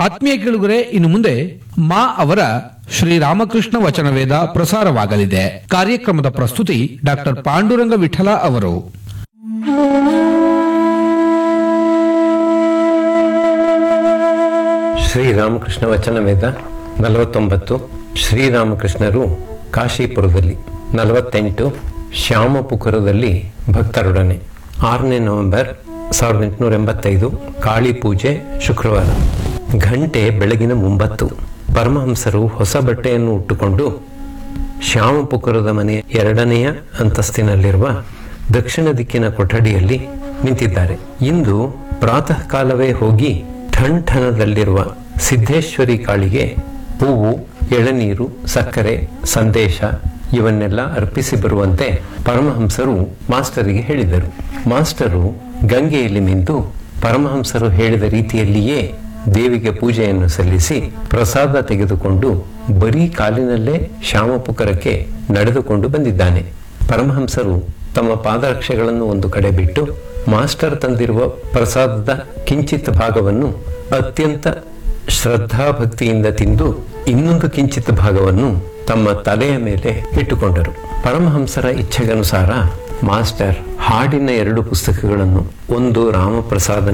ಆತ್ಮೀಯ ಕೇಳುಗರೆ ಇನ್ನು ಮುಂದೆ ಮಾ ಅವರ ಶ್ರೀರಾಮಕೃಷ್ಣ ವಚನವೇದ ಪ್ರಸಾರವಾಗಲಿದೆ ಕಾರ್ಯಕ್ರಮದ ಪ್ರಸ್ತುತಿ ಡಾಕ್ಟರ್ ಪಾಂಡುರಂಗ ವಿಠಲ ಅವರು ಶ್ರೀರಾಮಕೃಷ್ಣ ವಚನ ವೇದ ನಲವತ್ತೊಂಬತ್ತು ಶ್ರೀರಾಮಕೃಷ್ಣರು ಕಾಶೀಪುರದಲ್ಲಿ ನಲವತ್ತೆಂಟು ಶ್ಯಾಮಪುಕುರದಲ್ಲಿ ಭಕ್ತರೊಡನೆ ಆರನೇ ನವೆಂಬರ್ ಸಾವಿರದ ಎಂಟುನೂರ ಎಂಬತ್ತೈದು ಕಾಳಿ ಪೂಜೆ ಶುಕ್ರವಾರ ಗಂಟೆ ಬೆಳಗಿನ ಮುಂಬತ್ತು ಪರಮಹಂಸರು ಹೊಸ ಬಟ್ಟೆಯನ್ನು ಉಟ್ಟುಕೊಂಡು ಶ್ಯಾಮಪುಕುರದ ಮನೆಯ ಎರಡನೆಯ ಅಂತಸ್ತಿನಲ್ಲಿರುವ ದಕ್ಷಿಣ ದಿಕ್ಕಿನ ಕೊಠಡಿಯಲ್ಲಿ ನಿಂತಿದ್ದಾರೆ ಇಂದು ಪ್ರಾತಃ ಕಾಲವೇ ಹೋಗಿ ಠಣ್ ಠಣದಲ್ಲಿರುವ ಸಿದ್ದೇಶ್ವರಿ ಕಾಳಿಗೆ ಹೂವು ಎಳನೀರು ಸಕ್ಕರೆ ಸಂದೇಶ ಇವನ್ನೆಲ್ಲ ಅರ್ಪಿಸಿ ಬರುವಂತೆ ಪರಮಹಂಸರು ಮಾಸ್ಟರಿಗೆ ಹೇಳಿದರು ಮಾಸ್ಟರು ಗಂಗೆಯಲ್ಲಿ ಮಿಂದು ಪರಮಹಂಸರು ಹೇಳಿದ ರೀತಿಯಲ್ಲಿಯೇ ದೇವಿಗೆ ಪೂಜೆಯನ್ನು ಸಲ್ಲಿಸಿ ಪ್ರಸಾದ ತೆಗೆದುಕೊಂಡು ಬರೀ ಕಾಲಿನಲ್ಲೇ ಶ್ಯಾಮಪುಕರಕ್ಕೆ ನಡೆದುಕೊಂಡು ಬಂದಿದ್ದಾನೆ ಪರಮಹಂಸರು ತಮ್ಮ ಪಾದರಕ್ಷೆಗಳನ್ನು ಒಂದು ಕಡೆ ಬಿಟ್ಟು ಮಾಸ್ಟರ್ ತಂದಿರುವ ಪ್ರಸಾದದ ಕಿಂಚಿತ್ ಭಾಗವನ್ನು ಅತ್ಯಂತ ಶ್ರದ್ಧಾಭಕ್ತಿಯಿಂದ ತಿಂದು ಇನ್ನೊಂದು ಕಿಂಚಿತ್ ಭಾಗವನ್ನು ತಮ್ಮ ತಲೆಯ ಮೇಲೆ ಇಟ್ಟುಕೊಂಡರು ಪರಮಹಂಸರ ಇಚ್ಛೆಗನುಸಾರ ಮಾಸ್ಟರ್ ಹಾಡಿನ ಎರಡು ಪುಸ್ತಕಗಳನ್ನು ಒಂದು ರಾಮಪ್ರಸಾದ